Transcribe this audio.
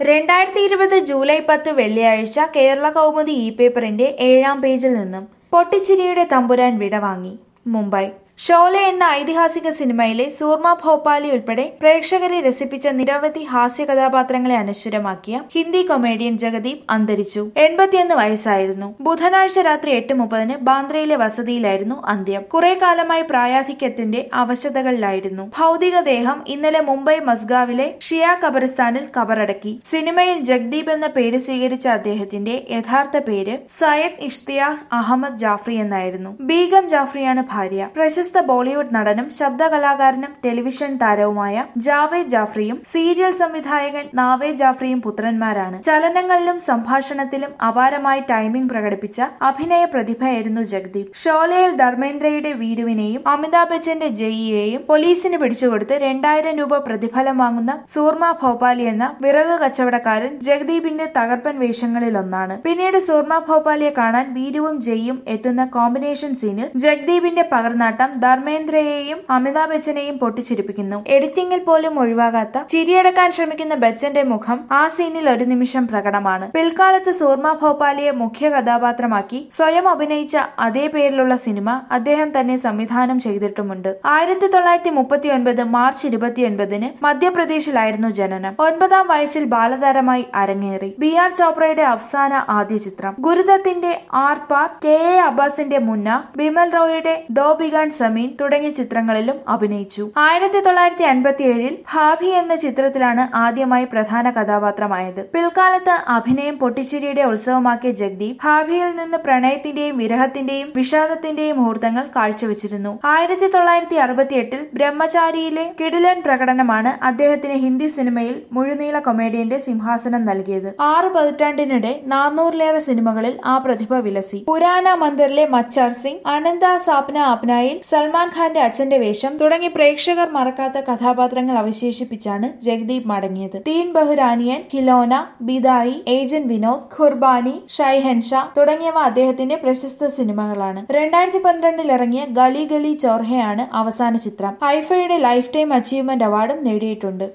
രണ്ടായിരത്തി ഇരുപത് ജൂലൈ പത്ത് വെള്ളിയാഴ്ച കേരള കൗമുദി ഇ പേപ്പറിന്റെ ഏഴാം പേജിൽ നിന്നും പൊട്ടിച്ചിരിയുടെ തമ്പുരാൻ വിടവാങ്ങി മുംബൈ ഷോലെ എന്ന ഐതിഹാസിക സിനിമയിലെ സൂർമ ഭോപ്പാലി ഉൾപ്പെടെ പ്രേക്ഷകരെ രസിപ്പിച്ച നിരവധി ഹാസ്യ കഥാപാത്രങ്ങളെ അനശ്വരമാക്കിയ ഹിന്ദി കൊമേഡിയൻ ജഗദീപ് അന്തരിച്ചു എൺപത്തിയൊന്ന് വയസ്സായിരുന്നു ബുധനാഴ്ച രാത്രി എട്ട് മുപ്പതിന് ബാന്ദ്രയിലെ വസതിയിലായിരുന്നു അന്ത്യം കുറെ കാലമായി പ്രായാധിക്യത്തിന്റെ അവശതകളിലായിരുന്നു ഭൗതികദേഹം ഇന്നലെ മുംബൈ മസ്ഗാവിലെ ഷിയ ഖബറിസ്ഥാനിൽ കബറടക്കി സിനിമയിൽ ജഗ്ദീപ് എന്ന പേര് സ്വീകരിച്ച അദ്ദേഹത്തിന്റെ യഥാർത്ഥ പേര് സയ്യദ് ഇഷ്തിയാഖ് അഹമ്മദ് ജാഫ്രി എന്നായിരുന്നു ബീഗം ജാഫ്രിയാണ് ഭാര്യ പ്രശസ്ത ബോളിവുഡ് നടനും ശബ്ദകലാകാരനും ടെലിവിഷൻ താരവുമായ ജാവേദ് ജാഫ്രിയും സീരിയൽ സംവിധായകൻ നാവേദ് ജാഫ്രിയും പുത്രന്മാരാണ് ചലനങ്ങളിലും സംഭാഷണത്തിലും അപാരമായി ടൈമിംഗ് പ്രകടിപ്പിച്ച അഭിനയ പ്രതിഭയായിരുന്നു ജഗ്ദീപ് ഷോലയിൽ ധർമ്മേന്ദ്രയുടെ വീരുവിനെയും അമിതാഭ് ബച്ചന്റെ ജയിയെയും പോലീസിന് പിടിച്ചുകൊടുത്ത് രണ്ടായിരം രൂപ പ്രതിഫലം വാങ്ങുന്ന സൂർമ ഭോപ്പാലി എന്ന വിറക് കച്ചവടക്കാരൻ ജഗ്ദീപിന്റെ തകർപ്പൻ വേഷങ്ങളിലൊന്നാണ് പിന്നീട് സൂർമ ഭോപ്പാലിയെ കാണാൻ വീരുവും ജയ്യും എത്തുന്ന കോമ്പിനേഷൻ സീനിൽ ജഗ്ദീപിന്റെ പകർന്നാട്ടം ധർമ്മേന്ദ്രയെയും അമിതാഭ് ബച്ചനെയും പൊട്ടിച്ചിരിപ്പിക്കുന്നു എഡിറ്റിംഗിൽ പോലും ഒഴിവാകാത്ത ചിരിയടക്കാൻ ശ്രമിക്കുന്ന ബച്ചന്റെ മുഖം ആ സീനിൽ ഒരു നിമിഷം പ്രകടമാണ് പിൽക്കാലത്ത് സൂർമ ഭോപ്പാലിയെ മുഖ്യ കഥാപാത്രമാക്കി സ്വയം അഭിനയിച്ച അതേ പേരിലുള്ള സിനിമ അദ്ദേഹം തന്നെ സംവിധാനം ചെയ്തിട്ടുമുണ്ട് ആയിരത്തി തൊള്ളായിരത്തി മുപ്പത്തി ഒൻപത് മാർച്ച് ഇരുപത്തിയൊൻപതിന് മധ്യപ്രദേശിലായിരുന്നു ജനനം ഒൻപതാം വയസ്സിൽ ബാലതാരമായി അരങ്ങേറി ബി ആർ ചോപ്രയുടെ അവസാന ആദ്യ ചിത്രം ഗുരുദത്തിന്റെ ആർ പാർ കെ എ അബ്ബാസിന്റെ മുന്ന ബിമൽ റോയുടെ ദോ ബിഗാൻ സമീൻ തുടങ്ങിയ ചിത്രങ്ങളിലും അഭിനയിച്ചു ആയിരത്തി തൊള്ളായിരത്തി അൻപത്തി ഏഴിൽ ഭാഭി എന്ന ചിത്രത്തിലാണ് ആദ്യമായി പ്രധാന കഥാപാത്രമായത് പിൽക്കാലത്ത് അഭിനയം പൊട്ടിച്ചിരിയുടെ ഉത്സവമാക്കിയ ജഗ്ദീപ് ഭാഭിയിൽ നിന്ന് പ്രണയത്തിന്റെയും വിരഹത്തിന്റെയും വിഷാദത്തിന്റെയും മുഹൂർത്തങ്ങൾ കാഴ്ചവെച്ചിരുന്നു ആയിരത്തി തൊള്ളായിരത്തി അറുപത്തി എട്ടിൽ ബ്രഹ്മചാരിയിലെ കിടിലൻ പ്രകടനമാണ് അദ്ദേഹത്തിന് ഹിന്ദി സിനിമയിൽ മുഴുനീള കൊമേഡിയന്റെ സിംഹാസനം നൽകിയത് ആറ് പതിറ്റാണ്ടിനിടെ നാനൂറിലേറെ സിനിമകളിൽ ആ പ്രതിഭ വിലസി പുരാന മന്ദിറിലെ മച്ചാർ സിംഗ് അനന്ത സാപ്ന അപ്നായിൽ സൽമാൻ ഖാന്റെ അച്ഛന്റെ വേഷം തുടങ്ങി പ്രേക്ഷകർ മറക്കാത്ത കഥാപാത്രങ്ങൾ അവശേഷിപ്പിച്ചാണ് ജഗദീപ് മടങ്ങിയത് തീൻ ബഹുരാനിയൻ ഖിലോന ബിദായി ഏജൻ വിനോദ് ഖുർബാനി ഷൈഹൻഷാ തുടങ്ങിയവ അദ്ദേഹത്തിന്റെ പ്രശസ്ത സിനിമകളാണ് രണ്ടായിരത്തി പന്ത്രണ്ടിൽ ഇറങ്ങിയ ഗലി ഗലി ചോർഹയാണ് അവസാന ചിത്രം ഐഫയുടെ ലൈഫ് ടൈം അച്ചീവ്മെന്റ് അവാർഡും നേടിയിട്ടുണ്ട്